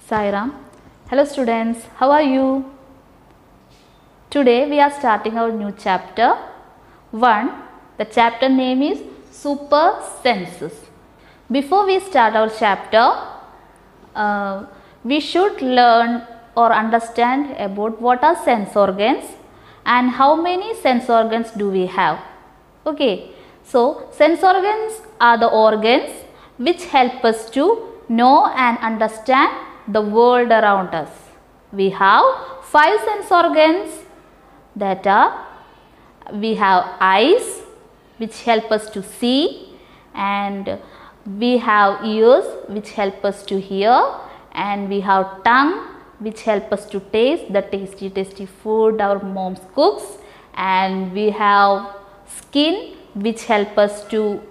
Sairam. Hello students, how are you? Today we are starting our new chapter 1. The chapter name is Super Senses. Before we start our chapter, uh, we should learn or understand about what are sense organs and how many sense organs do we have. Okay, so sense organs are the organs which help us to know and understand the world around us. We have five sense organs that are we have eyes which help us to see and we have ears which help us to hear and we have tongue which help us to taste the tasty tasty food our moms cooks and we have skin which help us to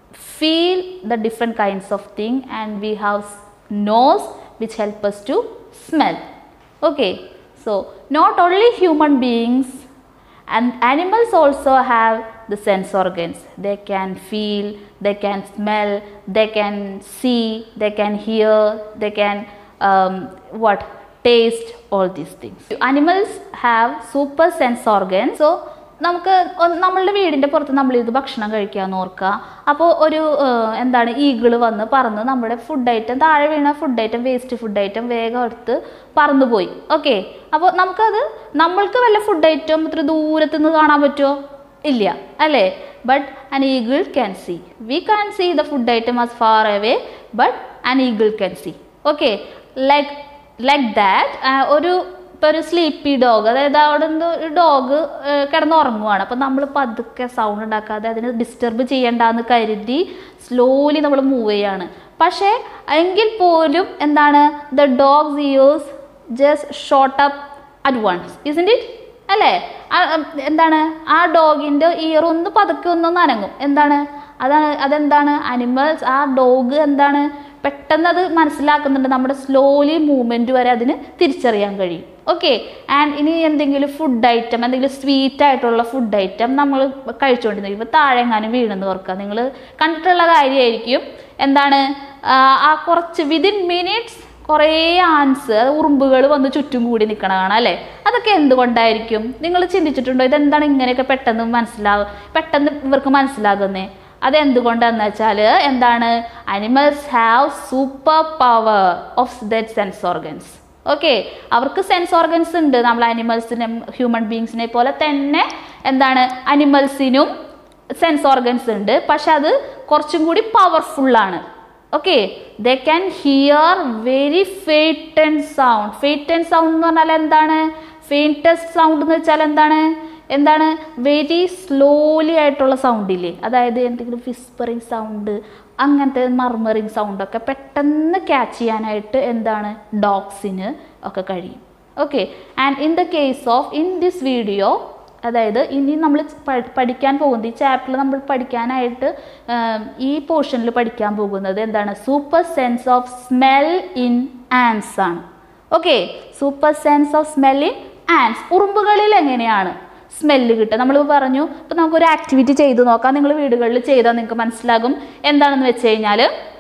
feel the different kinds of thing and we have s- nose which help us to smell okay so not only human beings and animals also have the sense organs they can feel they can smell they can see they can hear they can um, what taste all these things animals have super sense organs so നമുക്ക് ഒന്ന് നമ്മളുടെ വീടിൻ്റെ പുറത്ത് നമ്മളിത് ഭക്ഷണം കഴിക്കാമെന്ന് ഓർക്കുക അപ്പോൾ ഒരു ഏഹ്, എന്താണ് ഈഗിള് വന്ന് പറന്ന് നമ്മുടെ ഫുഡ് ഐറ്റം താഴെ വീണ food item waste food item വേഗം എടുത്ത് പറന്നു പോയി ഓക്കെ അപ്പോൾ നമുക്കത് നമ്മൾക്ക് വല്ല ഫുഡ് ഐറ്റം ഇത്ര ദൂരത്ത് നിന്ന് കാണാൻ പറ്റുമോ ഇല്ല അല്ലേ but an eagle can see we can see the food item as far away but an eagle can see okay like like that ഒരു ഇപ്പോൾ ഒരു സ്ലീപ്പി ഡോഗ് അതായത് അവിടെ നിന്ന് ഒരു ഡോഗ് കിടന്നുറങ്ങുവാണ് അപ്പം നമ്മൾ പതുക്കെ സൗണ്ട് ഉണ്ടാക്കാതെ അതിനെ ഡിസ്റ്റർബ് ചെയ്യണ്ടെന്ന് കരുതി സ്ലോലി നമ്മൾ മൂവ് ചെയ്യാണ് പക്ഷേ എങ്കിൽ പോലും എന്താണ് the dogs ears just short up at once isn't it അല്ലേ ആ, ഉം, എന്താണ് ആ ഡോഗിൻ്റെ ഇയർ ഒന്ന് പതുക്കെ ഒന്ന് നനങ്ങും എന്താണ് അതാണ് അതെന്താണ് അനിമൽസ് ആ ഡോഗ് എന്താണ് പെട്ടെന്ന് അത് മനസ്സിലാക്കുന്നുണ്ട് നമ്മുടെ സ്ലോലി മൂവ്മെൻറ്റ് വരെ അതിന് തിരിച്ചറിയാൻ കഴിയും ഓക്കെ ആൻഡ് ഇനി എന്തെങ്കിലും ഫുഡ് ഐറ്റം എന്തെങ്കിലും സ്വീറ്റ് ആയിട്ടുള്ള ഫുഡ് ഐറ്റം നമ്മൾ കഴിച്ചുകൊണ്ടിരിക്കുമ്പോൾ താഴെ എങ്ങാനും വീണെന്ന് ഓർക്കുക നിങ്ങൾ കണ്ടിട്ടുള്ള കാര്യമായിരിക്കും എന്താണ് ആ, ആ കുറച്ച് വിതിൻ മിനിറ്റ്സ് കുറേ ആൻസ് അത് ഉറുമ്പുകൾ വന്ന് ചുറ്റും കൂടി നിൽക്കണ കാണാം അല്ലേ അതൊക്കെ എന്തുകൊണ്ടായിരിക്കും നിങ്ങൾ ചിന്തിച്ചിട്ടുണ്ടോ ഇതെന്താണ് ഇങ്ങനെയൊക്കെ പെട്ടെന്ന് മനസ്സിലാവും പെട്ടെന്ന് ഇവർക്ക് മനസ്സിലാകുന്നേ അതെന്തുകൊണ്ടാന്ന് വെച്ചാൽ എന്താണ് animals have super power of that sense organs okay അവർക്ക് സെൻസ് ഓർഗൻസ് ഉണ്ട് നമ്മൾ അനിമൽസിനും ഹ്യൂമൻ ബീങ്സിനെ പോലെ തന്നെ എന്താണ് അനിമൽസിനും സെൻസ് ഓർഗൻസ് ഉണ്ട് പക്ഷെ അത് കുറച്ചും കൂടി പവർഫുള്ളാണ് okay they can hear very faint and sound faint and sound എന്ന് പറഞ്ഞാൽ എന്താണ് ഫെയിൻറ്റസ്റ്റ് സൗണ്ട് എന്ന് വെച്ചാൽ എന്താണ് എന്താണ് വെരി സ്ലോലി ആയിട്ടുള്ള സൗണ്ട് ഇല്ലേ അതായത് എന്തെങ്കിലും വിസ്പറിങ് സൗണ്ട് അങ്ങനത്തെ മർമറിങ് സൗണ്ടൊക്കെ പെട്ടെന്ന് ക്യാച്ച് ചെയ്യാനായിട്ട് എന്താണ് ഡോഗ്സിന് ഒക്കെ കഴിയും okay and in the case of in this video അതായത് ഇനി നമ്മൾ പഠിക്കാൻ പോകുന്നത് ഈ ചാപ്റ്ററിൽ നമ്മൾ പഠിക്കാനായിട്ട് ആം, ഈ പോർഷനിൽ പഠിക്കാൻ പോകുന്നത് എന്താണ് super sense of smell in ants ആണ് okay super sense of smell in ants ഉറുമ്പുകളിൽ എങ്ങനെയാണ് സ്മെല്ല് കിട്ടുക നമ്മൾ പറഞ്ഞു ഇപ്പം നമുക്കൊരു ആക്ടിവിറ്റി ചെയ്ത് നോക്കാം നിങ്ങൾ വീടുകളിൽ ചെയ്താൽ നിങ്ങൾക്ക് മനസ്സിലാകും എന്താണെന്ന് വെച്ച് കഴിഞ്ഞാൽ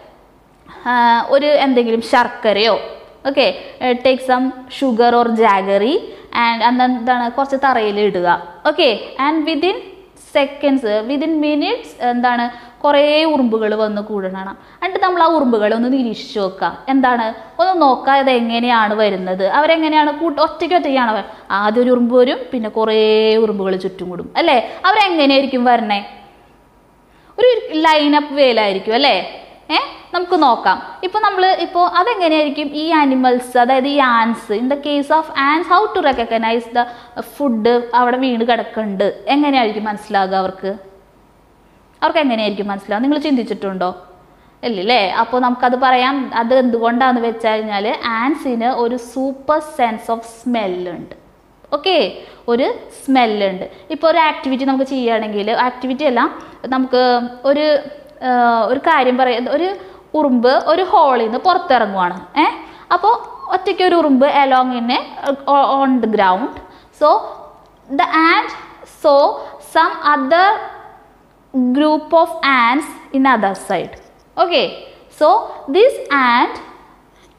ഒരു എന്തെങ്കിലും ശർക്കരയോ okay take some sugar or jaggery and അന്നെന്താണ് കുറച്ച് തറയിൽ ഇടുക okay and within seconds within minutes എന്താണ് കുറേ ഉറുമ്പുകൾ വന്ന് കൂടണം എന്നിട്ട് നമ്മൾ ആ ഉറുമ്പുകളെ ഒന്ന് നിരീക്ഷിച്ച് നോക്കുക എന്താണ് ഒന്ന് നോക്കുക ഇത് എങ്ങനെയാണ് വരുന്നത് അവരെങ്ങനെയാണ് കൂട്ട് ഒറ്റയ്ക്ക് ഒറ്റയ്ക്കാണ് വ- ആദ്യം ഒരു ഉറുമ്പ് വരും പിന്നെ കുറേ ഉറുമ്പുകൾ ചുറ്റും കൂടും അല്ലേ അവരെങ്ങനെയായിരിക്കും വരണേ ഒരു ലൈനപ്പ് വേലായിരിക്കും അല്ലേ ഏ നമുക്ക് നോക്കാം ഇപ്പോൾ നമ്മൾ ഇപ്പോൾ അതെങ്ങനെയായിരിക്കും ഈ ആനിമൽസ് അതായത് ഈ ants in the case of ants how to recognise the food അവിടെ വീണ് കിടക്കുന്നുണ്ട് എങ്ങനെയായിരിക്കും മനസ്സിലാകുക അവർക്ക് അവർക്ക് എങ്ങനെയായിരിക്കും മനസ്സിലാവുക നിങ്ങൾ ചിന്തിച്ചിട്ടുണ്ടോ ഇല്ലല്ലേ അപ്പോൾ നമുക്കത് പറയാം അത് എന്തുകൊണ്ടാണെന്ന് വെച്ച് കഴിഞ്ഞാൽ ആൻസിന് ഒരു സൂപ്പർ സെൻസ് ഓഫ് സ്മെല്ലുണ്ട് ഓക്കെ ഒരു സ്മെല്ലുണ്ട് ഇപ്പോൾ ഒരു ആക്ടിവിറ്റി നമുക്ക് ചെയ്യുകയാണെങ്കിൽ ആക്ടിവിറ്റി അല്ല നമുക്ക് ഒരു ആ, ഒരു കാര്യം പറയാം ഒരു ഉറുമ്പ് ഒരു ഹോളിൽ നിന്ന് പുറത്തിറങ്ങുവാണ് ഏ അപ്പോൾ ഒറ്റയ്ക്ക് ഒരു ഉറുമ്പ് along in on the ground so the and so some other group of ants in other side okay so this ant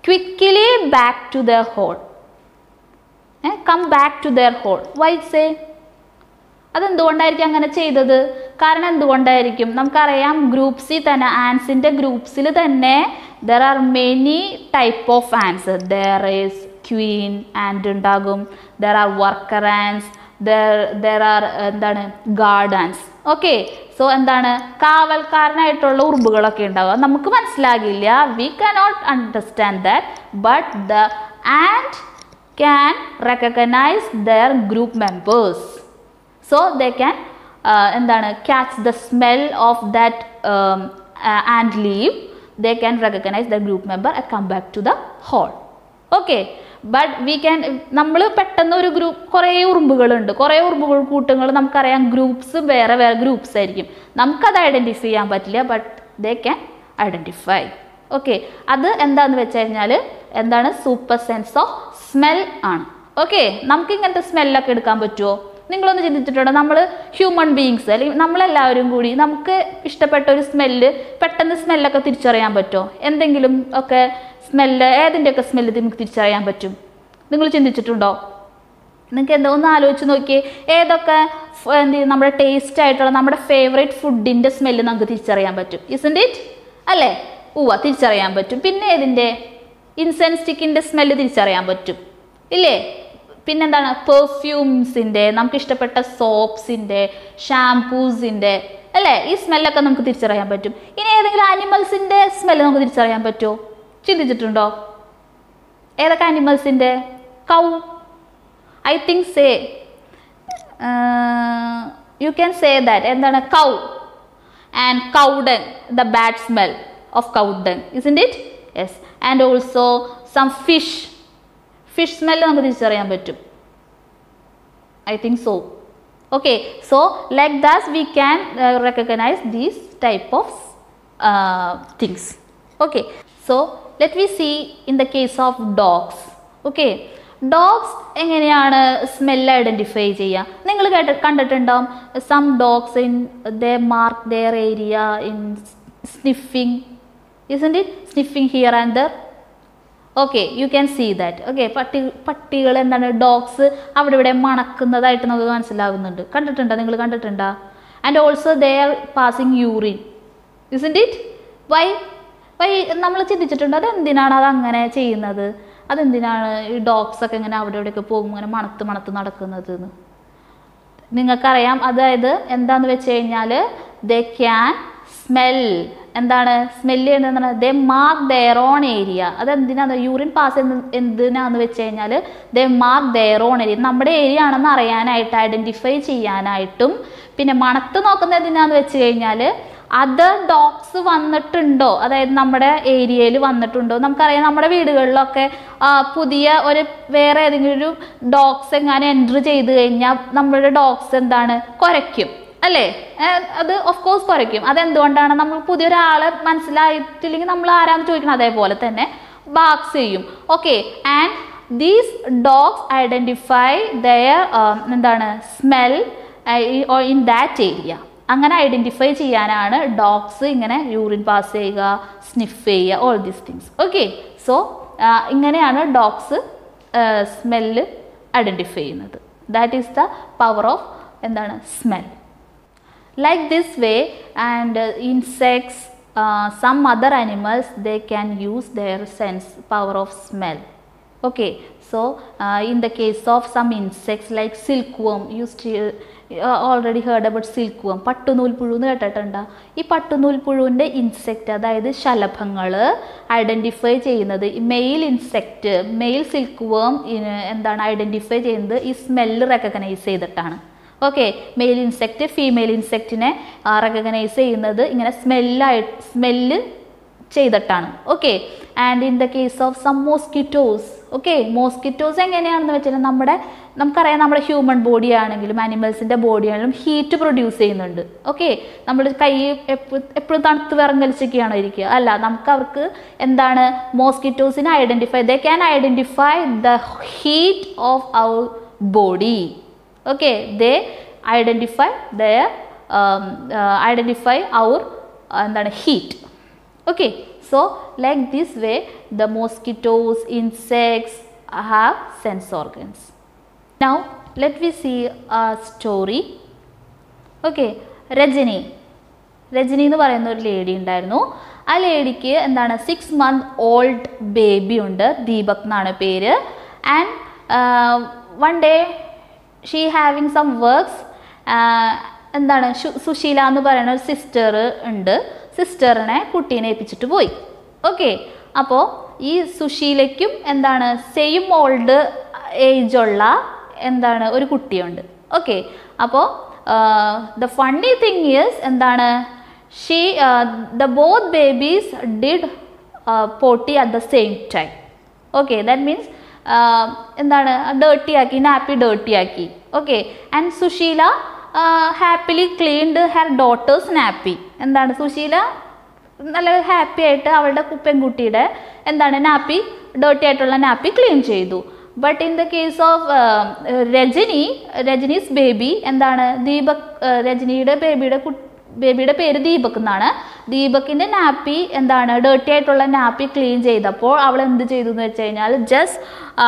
quickly back to their hole come back to their hole why say അതെന്തുകൊണ്ടായിരിക്കും അങ്ങനെ ചെയ്തത് കാരണം എന്തുകൊണ്ടായിരിക്കും നമുക്കറിയാം ഗ്രൂപ്പ്സിൽ തന്നെ ആൻസിൻ്റെ ഗ്രൂപ്പ്സിൽ തന്നെ there are many type of ants there is queen and ഉണ്ടാകും there are worker ants there are എന്താണ് ഗാർഡ് ആൻസ് ഓക്കെ സോ എന്താണ് കാവൽക്കാരനായിട്ടുള്ള ഉറുമ്പുകളൊക്കെ ഉണ്ടാവുക നമുക്ക് മനസ്സിലാകില്ല we cannot understand that but the ant can recognise their group members so they can എന്താണ് catch the smell of that and leave they can recognise the group member I come back to the hole okay but we can നമ്മൾ പെട്ടെന്ന് ഒരു group കുറേ ഉറുമ്പുകളുണ്ട് കുറേ ഉറുമ്പുകൾ കൂട്ടങ്ങൾ നമുക്കറിയാം groups വേറെ വേറെ ഗ്രൂപ്പ്സ് ആയിരിക്കും നമുക്കത് ഐഡൻറ്റിഫൈ ചെയ്യാൻ പറ്റില്ല but they can identify okay അത് എന്താന്ന് വെച്ച് കഴിഞ്ഞാൽ എന്താണ് സൂപ്പർ സെൻസ് ഓഫ് സ്മെൽ ആണ് ഓക്കെ നമുക്ക് ഇങ്ങനത്തെ സ്മെല്ലൊക്കെ എടുക്കാൻ പറ്റുമോ നിങ്ങളൊന്ന് ചിന്തിച്ചിട്ടുണ്ടോ നമ്മൾ ഹ്യൂമൻ ബീങ്സ് അല്ലെങ്കിൽ നമ്മളെല്ലാവരും കൂടി നമുക്ക് ഇഷ്ടപ്പെട്ട ഒരു സ്മെല്ല് പെട്ടെന്ന് സ്മെല്ലൊക്കെ തിരിച്ചറിയാൻ പറ്റുമോ എന്തെങ്കിലും ഒക്കെ സ്മെല്ല് ഏതിൻ്റെയൊക്കെ സ്മെല്ല് നമുക്ക് തിരിച്ചറിയാൻ പറ്റും നിങ്ങൾ ചിന്തിച്ചിട്ടുണ്ടോ നിങ്ങൾക്ക് എന്താ ഒന്ന് ആലോചിച്ച് നോക്കിയേ ഏതൊക്കെ ഫ് എന്ത് ചെയ്യും, നമ്മുടെ ടേസ്റ്റ് ആയിട്ടുള്ള നമ്മുടെ ഫേവറേറ്റ് ഫുഡിൻ്റെ സ്മെല്ല് നമുക്ക് തിരിച്ചറിയാൻ പറ്റും ഇസൻറ്റ് ഇറ്റ് അല്ലേ ഉവ്വ തിരിച്ചറിയാൻ പറ്റും പിന്നെ ഏതിൻ്റെ ഇൻസെൻസ് സ്റ്റിക്കിൻ്റെ സ്മെല്ല് തിരിച്ചറിയാൻ പറ്റും ഇല്ലേ പിന്നെന്താണ് പെർഫ്യൂംസിൻ്റെ നമുക്ക് ഇഷ്ടപ്പെട്ട സോപ്സിൻ്റെ ഷാംപൂസിൻ്റെ അല്ലേ ഈ സ്മെല്ലൊക്കെ നമുക്ക് തിരിച്ചറിയാൻ പറ്റും ഇനി ഏതെങ്കിലും ആനിമൽസിൻ്റെ സ്മെല്ല് നമുക്ക് തിരിച്ചറിയാൻ പറ്റുമോ ചിന്തിച്ചിട്ടുണ്ടോ ഏതൊക്കെ ആനിമൽസിൻ്റെ cow I think say you can say that എന്താണ് cow and cow dung the bad smell of cow dung isn't it yes and also some fish fish smell നമുക്ക് തിരിച്ചറിയാൻ പറ്റും I think so okay so like that we can uh, recognize these type of uh, things okay so let me see in the case of dogs okay dogs എങ്ങനെയാണ് smell identify ചെയ്യുക നിങ്ങൾ കേട്ട് കണ്ടിട്ടുണ്ടാവും some dogs in the mark there area in sniffing isn't it sniffing here and there okay you can see that okay പട്ടി പട്ടികൾ എന്താണ് dogs അവിടെ ഇവിടെ മണക്കുന്നതായിട്ട് നമുക്ക് മനസ്സിലാവുന്നുണ്ട് കണ്ടിട്ടുണ്ടോ നിങ്ങൾ കണ്ടിട്ടുണ്ടോ and also they are passing urine isn't it why why നമ്മൾ ചിന്തിച്ചിട്ടുണ്ട് അതെന്തിനാണ് അത് അങ്ങനെ ചെയ്യുന്നത് അതെന്തിനാണ് ഈ ഡോഗ്സ് ഒക്കെ ഇങ്ങനെ അവിടെ ഇവിടെയൊക്കെ പോകുമ്പോൾ ഇങ്ങനെ മണത്ത് മണത്ത് നടക്കുന്നത് എന്ന് നിങ്ങൾക്കറിയാം അതായത് എന്താന്ന് വെച്ച് കഴിഞ്ഞാൽ ദേ ക്യാൻ സ്മെൽ എന്താണ് സ്മെല്ല് ചെയ്യുന്നത് they mark their own area അതെന്തിനാണ് യൂറിൻ പാസ് എന്തിനാന്ന് വെച്ച് കഴിഞ്ഞാൽ they mark their own area നമ്മുടെ ഏരിയ ആണെന്ന് അറിയാനായിട്ട് ഐഡൻറ്റിഫൈ ചെയ്യാനായിട്ടും പിന്നെ മണത്ത് നോക്കുന്നത് എന്തിനാന്ന് വെച്ച് കഴിഞ്ഞാൽ അതർ ഡോഗ്സ് വന്നിട്ടുണ്ടോ അതായത് നമ്മുടെ ഏരിയയിൽ വന്നിട്ടുണ്ടോ നമുക്കറിയാം നമ്മുടെ വീടുകളിലൊക്കെ ആ, പുതിയ ഒരു വേറെ ഏതെങ്കിലും ഒരു ഡോഗ്സ് എങ്ങാനും എൻട്രി ചെയ്ത് കഴിഞ്ഞാൽ നമ്മുടെ ഡോഗ്സ് എന്താണ് കുരയ്ക്കും അല്ലേ ഏ, അത് ഓഫ് കോഴ്സ് കുറയ്ക്കും അതെന്തുകൊണ്ടാണ് നമ്മൾ പുതിയൊരാളെ മനസ്സിലായിട്ടില്ലെങ്കിൽ നമ്മൾ ആരാന്ന് ചോദിക്കണം അതേപോലെ തന്നെ ബാക്സ് ചെയ്യും okay and these dogs identify their എന്താണ് സ്മെൽ ഇൻ ദാറ്റ് ഏരിയ അങ്ങനെ ഐഡൻറ്റിഫൈ ചെയ്യാനാണ് ഡോഗ്സ് ഇങ്ങനെ യൂറിൻ പാസ് ചെയ്യുക സ്നിഫ് ചെയ്യുക all these things okay so ഇങ്ങനെയാണ് ഡോഗ്സ് സ്മെല്ല് ഐഡൻറ്റിഫൈ ചെയ്യുന്നത് that is the power of എന്താണ് smell like this way and uh, insects uh, some other animals they can use their sense power of smell okay so uh, in the case of some insects like silkworm you still uh, already heard about silkworm പട്ടുനൂൽപ്പുഴു എന്ന് കേട്ടിട്ടുണ്ടോ ഈ പട്ടുനൂൽപ്പുഴുവിൻ്റെ insect അതായത് ശലഭങ്ങൾ identify ചെയ്യുന്നത് male insect male silkworm എന്താണ് identify ചെയ്യുന്നത് ഈ സ്മെല്ല് റെക്കഗ്നൈസ് ചെയ്തിട്ടാണ് ഓക്കെ മെയിൽ ഇൻസെക്റ്റ് ഫീമെയിൽ ഇൻസെക്റ്റിനെ റെക്കഗ്നൈസ് ചെയ്യുന്നത് ഇങ്ങനെ സ്മെല്ലായി സ്മെല്ല് ചെയ്തിട്ടാണ് okay and in the case of some mosquitoes okay mosquitoes എങ്ങനെയാണെന്ന് വെച്ചാൽ നമ്മുടെ നമുക്കറിയാം നമ്മുടെ ഹ്യൂമൻ ബോഡി ആണെങ്കിലും ആനിമൽസിൻ്റെ ബോഡി ആണെങ്കിലും ഹീറ്റ് പ്രൊഡ്യൂസ് ചെയ്യുന്നുണ്ട് ഓക്കെ നമ്മൾ കൈ എപ്പോഴും തണുത്ത് വിറങ്ങലിച്ചൊക്കെയാണോ ഇരിക്കുക അല്ല നമുക്ക് അവർക്ക് എന്താണ് മോസ്കിറ്റോസിനെ identify they can identify the heat of our body okay they identify their um, uh, identify our uh, എന്താണ് heat Okay, so like this way, the mosquitoes, insects have sense organs. Now, let me see a story. Okay Rajani Rajani എന്ന് പറയുന്ന ഒരു lady ഉണ്ടായിരുന്നു ആ ലേഡിക്ക് എന്താണ് six month old baby ഉണ്ട് ദീപക് എന്നാണ് പേര് and one day she having some works എന്താണ് ശു- സുശീല എന്ന് പറയുന്ന ഒരു സിസ്റ്റർ ഉണ്ട് സിസ്റ്ററിനെ കുട്ടീനെ ഏൽപ്പിച്ചിട്ട് പോയി ഓക്കെ അപ്പോൾ ഈ സുശീലയ്ക്കും എന്താണ് സെയിം ഓൾഡ് ഏജുള്ള എന്താണ് ഒരു കുട്ടിയുണ്ട് ഓക്കെ അപ്പോൾ ദ ഫണ്ണി തിങ് ഈസ് എന്താണ് she the both babies did potty at the same time okay that means എന്താണ് ഡേർട്ടി ആക്കി നാപ്പി ഡേർട്ടി ആക്കി okay and Susheela happily cleaned her daughter's nappy എന്താണ് സുശീല നല്ല ഹാപ്പി ആയിട്ട് അവളുടെ കു- പെൺകുട്ടിയുടെ എന്താണ് നാപ്പി ഡേർട്ടി ആയിട്ടുള്ള നാപ്പി ക്ലീൻ ചെയ്തു but in the case of Rajani Rajani's baby എന്താണ് ദീപക് ആ, രജനിയുടെ ബേബിയുടെ കു ബേബിയുടെ പേര് ദീപക് എന്നാണ് ദീപകിൻ്റെ നാപ്പി എന്താണ് ഡേർട്ടി ആയിട്ടുള്ള നാപ്പി ക്ലീൻ ചെയ്തപ്പോൾ അവൾ എന്ത് ചെയ്തു എന്ന് വെച്ച് കഴിഞ്ഞാൽ ജസ്റ്റ്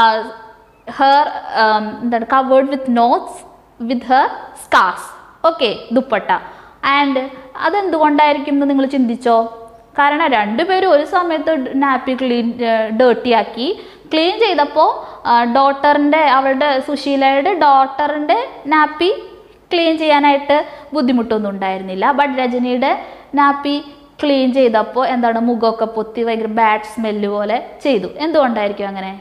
ഹെർ എന്താണ് covered with nose with her scarf okay dupatta and അതെന്തുകൊണ്ടായിരിക്കും എന്ന് നിങ്ങൾ ചിന്തിച്ചോ കാരണം രണ്ടുപേരും ഒരു സമയത്ത് നാപ്പി ക്ലീൻ ഡേർട്ടി ആക്കി ക്ലീൻ ചെയ്തപ്പോൾ ഡോട്ടറിൻ്റെ അവളുടെ സുശീലയുടെ ഡോട്ടറിൻ്റെ നാപ്പി ക്ലീൻ ചെയ്യാനായിട്ട് ബുദ്ധിമുട്ടൊന്നും ഉണ്ടായിരുന്നില്ല ബട്ട് രജനിയുടെ നാപ്പി ക്ലീൻ ചെയ്തപ്പോൾ എന്താണ് മുഖമൊക്കെ പൊത്തി ഭയങ്കര ബാഡ് സ്മെല്ല് പോലെ ചെയ്തു എന്തുകൊണ്ടായിരിക്കും അങ്ങനെ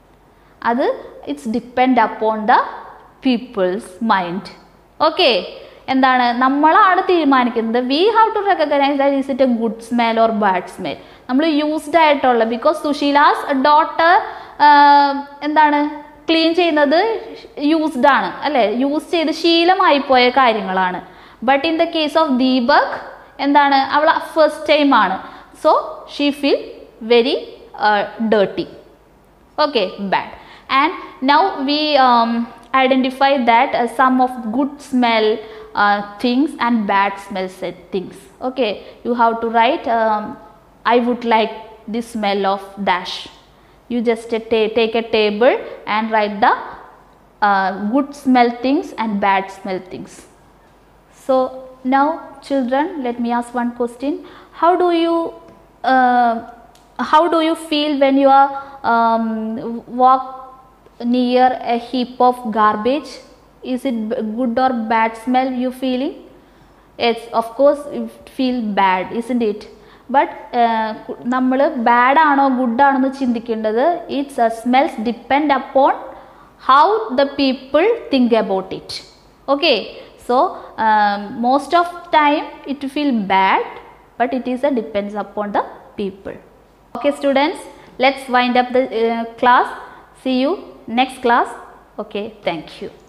അത് it's depend upon the people's mind okay എന്താണ് നമ്മളാണ് തീരുമാനിക്കുന്നത് we have to recognise that is it a good smell or bad smell നമ്മൾ യൂസ്ഡ് ആയിട്ടുള്ള ബിക്കോസ് സുശീലാസ് ഡോട്ടർ എന്താണ് ക്ലീൻ ചെയ്യുന്നത് യൂസ്ഡ് ആണ് അല്ലേ യൂസ് ചെയ്ത് ശീലമായി പോയ കാര്യങ്ങളാണ് but in the case of Deepak എന്താണ് അവൾ ഫസ്റ്റ് ടൈം ആണ് so she feel very dirty okay bad and now we um, identify that uh, some of good smell uh, things and bad smell set things okay you have to write um, i would like the smell of dash you just uh, ta- take a table and write the uh, good smell things and bad smell things so now children let me ask one question how do you uh, how do you feel when you are um, walk near a heap of garbage is it b- good or bad smell you feeling yes of course you feel bad isn't it but നമ്മൾ bad ആണോ good ആണോ എന്ന് ചിന്തിക്കേണ്ടത് it's smells depend upon how the people think about it okay so um, most of time it feel bad but it is a depends upon the people okay students let's wind up the uh, class see you next class okay thank you